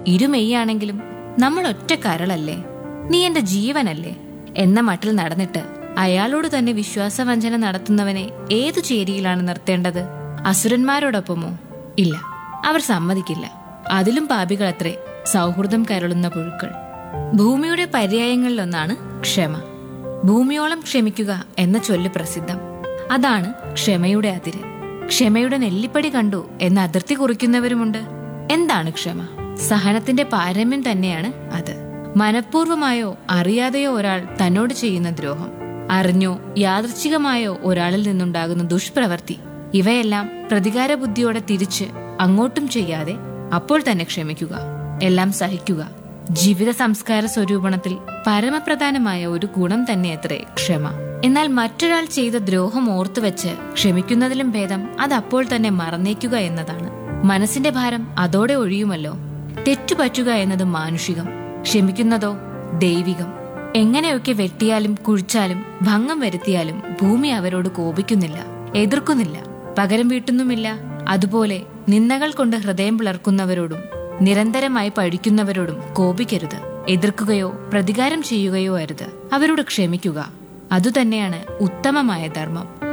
ഇരുമെയ്യാണെങ്കിലും നമ്മൾ ഒറ്റ കരളല്ലേ നീ എന്റെ ജീവനല്ലേ എന്ന മട്ടിൽ നടന്നിട്ട് അയാളോട് തന്നെ വിശ്വാസവഞ്ചന നടത്തുന്നവനെ ഏതു ചേരിയിലാണ് നിർത്തേണ്ടത് അസുരന്മാരോടൊപ്പമോ ഇല്ല അവർ സമ്മതിക്കില്ല അതിലും പാപികളത്രേ സൗഹൃദം കരളുന്ന പുഴുക്കൾ ഭൂമിയുടെ പര്യായങ്ങളിലൊന്നാണ് ക്ഷമ ഭൂമിയോളം ക്ഷമിക്കുക എന്ന ചൊല്ല് പ്രസിദ്ധം അതാണ് ക്ഷമയുടെ അതിര് ക്ഷമയുടെ നെല്ലിപ്പടി കണ്ടു എന്ന അതിർത്തി കുറിക്കുന്നവരുമുണ്ട് എന്താണ് ക്ഷമ സഹനത്തിന്റെ പാരമ്യം തന്നെയാണ് അത് മനഃപൂർവമായോ അറിയാതെയോ ഒരാൾ തന്നോട് ചെയ്യുന്ന ദ്രോഹം അറിഞ്ഞോ യാദൃച്ഛികമായോ ഒരാളിൽ നിന്നുണ്ടാകുന്ന ദുഷ്പ്രവൃത്തി ഇവയെല്ലാം പ്രതികാര ബുദ്ധിയോടെ തിരിച്ച് അങ്ങോട്ടും ചെയ്യാതെ അപ്പോൾ തന്നെ ക്ഷമിക്കുക എല്ലാം സഹിക്കുക ജീവിത സംസ്കാര സ്വരൂപണത്തിൽ പരമപ്രധാനമായ ഒരു ഗുണം തന്നെയത്രേ ക്ഷമ എന്നാൽ മറ്റൊരാൾ ചെയ്ത ദ്രോഹം ഓർത്തുവെച്ച് ക്ഷമിക്കുന്നതിലും ഭേദം അത് അപ്പോൾ തന്നെ മറന്നേക്കുക എന്നതാണ് മനസ്സിന്റെ ഭാരം അതോടെ ഒഴിയുമല്ലോ തെറ്റുപറ്റുക എന്നത് മാനുഷികം ക്ഷമിക്കുന്നതോ ദൈവികം എങ്ങനെയൊക്കെ വെട്ടിയാലും കുഴിച്ചാലും ഭംഗം വരുത്തിയാലും ഭൂമി അവരോട് കോപിക്കുന്നില്ല എതിർക്കുന്നില്ല പകരം വീട്ടുന്നുമില്ല അതുപോലെ നിന്ദകൾ കൊണ്ട് ഹൃദയം പിളർക്കുന്നവരോടും നിരന്തരമായി പഴിക്കുന്നവരോടും കോപിക്കരുത് എതിർക്കുകയോ പ്രതികാരം ചെയ്യുകയോ അരുത് അവരോട് ക്ഷമിക്കുക അതുതന്നെയാണ് ഉത്തമമായ ധർമ്മം